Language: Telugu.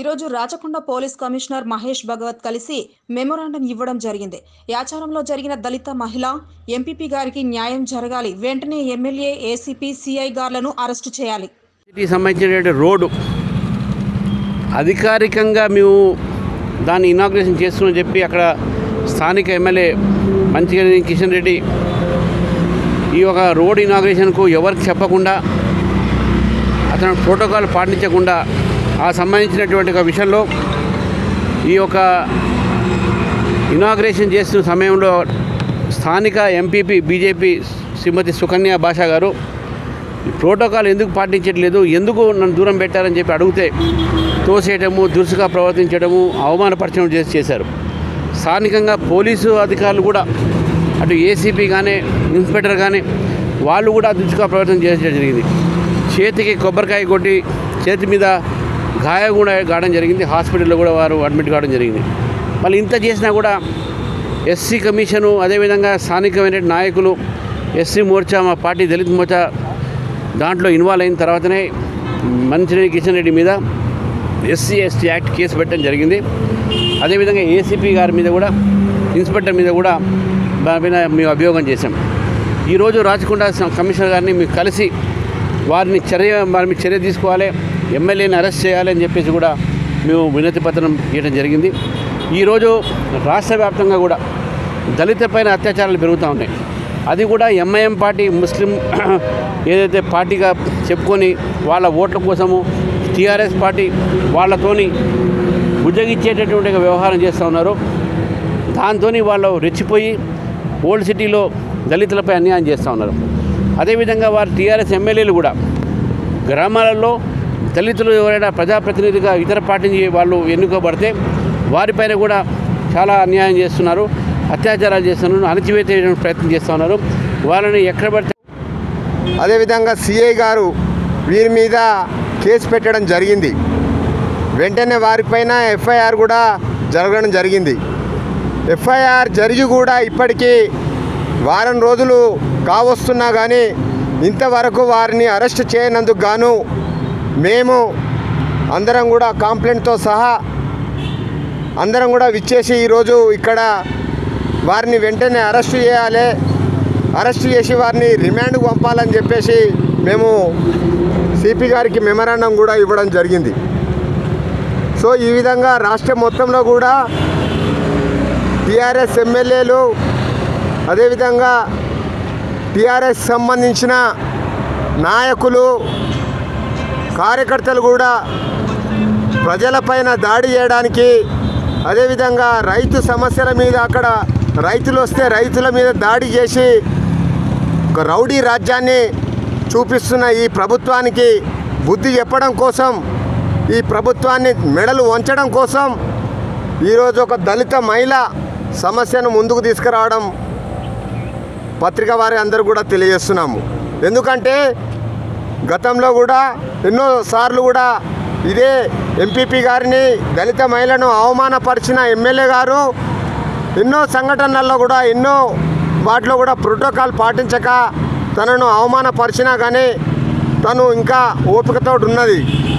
ఈరోజు రాచకొండ పోలీస్ కమిషనర్ మహేష్ భగవత్ కలిసి మెమొరాండం ఇవ్వడం జరిగింది యాచారంలో జరిగిన దళిత మహిళ ఎంపీపీ గారికి న్యాయం జరగాలి వెంటనే ఎమ్మెల్యే ఏసీపీ సిఐ గార్లను అరెస్టు చేయాలి సిటీకి సంబంధించినటువంటి రోడ్డు అధికారికంగా మేము దాన్ని ఇనాగ్రేషన్ చేస్తున్నామని చెప్పి అక్కడ స్థానిక ఎమ్మెల్యే మంచిగా కిషన్ రెడ్డి ఈ యొక్క రోడ్ ఇనాగ్రేషన్కు ఎవరికి చెప్పకుండా అతను ప్రోటోకాల్ పాటించకుండా ఆ సంబంధించినటువంటి ఒక విషయంలో ఈ యొక్క ఇనాగ్రేషన్ చేస్తున్న సమయంలో స్థానిక ఎంపీపీ బీజేపీ శ్రీమతి సుకన్య భాషా గారు ఈ ప్రోటోకాల్ ఎందుకు పాటించట్లేదు ఎందుకు నన్ను దూరం పెట్టారని చెప్పి అడిగితే తోసేయటము దురుసుగా ప్రవర్తించడము అవమానపరచడం చేసి చేశారు స్థానికంగా పోలీసు అధికారులు కూడా అటు ఏసీపీ కానీ ఇన్స్పెక్టర్ కానీ వాళ్ళు కూడా దురుసుగా ప్రవర్తన చేసడం జరిగింది చేతికి కొబ్బరికాయ కొట్టి చేతి మీద గాయం కూడా కావడం జరిగింది హాస్పిటల్లో కూడా వారు అడ్మిట్ కావడం జరిగింది మళ్ళీ ఇంత చేసినా కూడా ఎస్సీ కమిషను అదేవిధంగా స్థానికమైన నాయకులు ఎస్సీ మోర్చా మా పార్టీ దళిత మోర్చా దాంట్లో ఇన్వాల్వ్ అయిన తర్వాతనే మంచిరెడ్డి కిషన్ రెడ్డి మీద ఎస్సీ ఎస్టీ యాక్ట్ కేసు పెట్టడం జరిగింది అదేవిధంగా ఏసీపీ గారి మీద కూడా ఇన్స్పెక్టర్ మీద కూడా దాని మీద మేము అభియోగం చేశాం ఈరోజు రాచకొండ స- కమిషనర్ గారిని మేము కలిసి వారిని చర్య వారి మీద చర్య తీసుకోవాలి ఎమ్మెల్యేని అరెస్ట్ చేయాలి అని చెప్పేసి కూడా మేము వినతి పత్రం ఇవ్వడం జరిగింది ఈరోజు రాష్ట్ర వ్యాప్తంగా కూడా దళిత పైన అత్యాచారాలు పెరుగుతూ ఉన్నాయి అది కూడా ఎంఐఎం పార్టీ ముస్లిం ఏదైతే పార్టీగా చెప్పుకొని వాళ్ళ ఓట్ల కోసము టీఆర్ఎస్ పార్టీ వాళ్ళతోని బుజ్జగిచ్చేటటువంటి ఒక వ్యవహారం చేస్తూ ఉన్నారు దాంతో వాళ్ళు రెచ్చిపోయి ఓల్డ్ సిటీలో దళితులపై అన్యాయం చేస్తూ ఉన్నారు అదేవిధంగా వారు టీఆర్ఎస్ ఎమ్మెల్యేలు కూడా గ్రామాలలో దళితులు ఎవరైనా ప్రజాప్రతినిధిగా ఇతర పార్టీ నుంచి వాళ్ళు ఎన్నుకోబడితే వారిపైన కూడా చాలా అన్యాయం చేస్తున్నారు అత్యాచారాలు చేస్తున్నారు అణచివేసే ప్రయత్నం చేస్తూ ఉన్నారు వాళ్ళని ఎక్కడ పడితే అదేవిధంగా సిఐ గారు వీరి మీద కేసు పెట్టడం జరిగింది వెంటనే వారిపైన ఎఫ్ఐఆర్ కూడా జరగడం జరిగింది ఎఫ్ఐఆర్ జరిగి కూడా ఇప్పటికీ వారం రోజులు కావస్తున్నా కానీ ఇంతవరకు వారిని అరెస్ట్ చేయనందుకు గాను మేము అందరం కూడా కాంప్లైంట్తో సహా అందరం కూడా విచ్చేసి ఈరోజు ఇక్కడ వారిని వెంటనే అరెస్ట్ చేయాలి అరెస్ట్ చేసి వారిని రిమాండ్కు పంపాలని చెప్పేసి మేము సిపి గారికి మెమరాండం కూడా ఇవ్వడం జరిగింది సో ఈ విధంగా రాష్ట్రం మొత్తంలో కూడా టీఆర్ఎస్ ఎమ్మెల్యేలు అదేవిధంగా టీఆర్ఎస్ సంబంధించిన నాయకులు కార్యకర్తలు కూడా ప్రజలపైన దాడి చేయడానికి అదేవిధంగా రైతు సమస్యల మీద అక్కడ రైతులు వస్తే రైతుల మీద దాడి చేసి ఒక రౌడీ రాజ్యాన్ని చూపిస్తున్న ఈ ప్రభుత్వానికి బుద్ధి చెప్పడం కోసం ఈ ప్రభుత్వాన్ని మెడలు వంచడం కోసం ఈరోజు ఒక దళిత మహిళ సమస్యను ముందుకు తీసుకురావడం పత్రిక వారి అందరూ కూడా తెలియజేస్తున్నాము ఎందుకంటే గతంలో కూడా ఎన్నో సార్లు కూడా ఇదే ఎంపీపీ గారిని దళిత మహిళను అవమానపరిచిన ఎమ్మెల్యే గారు ఎన్నో సంఘటనల్లో కూడా ఎన్నో వాటిలో కూడా ప్రోటోకాల్ పాటించక తనను అవమానపరిచినా కానీ తను ఇంకా ఓపికతో ఉన్నది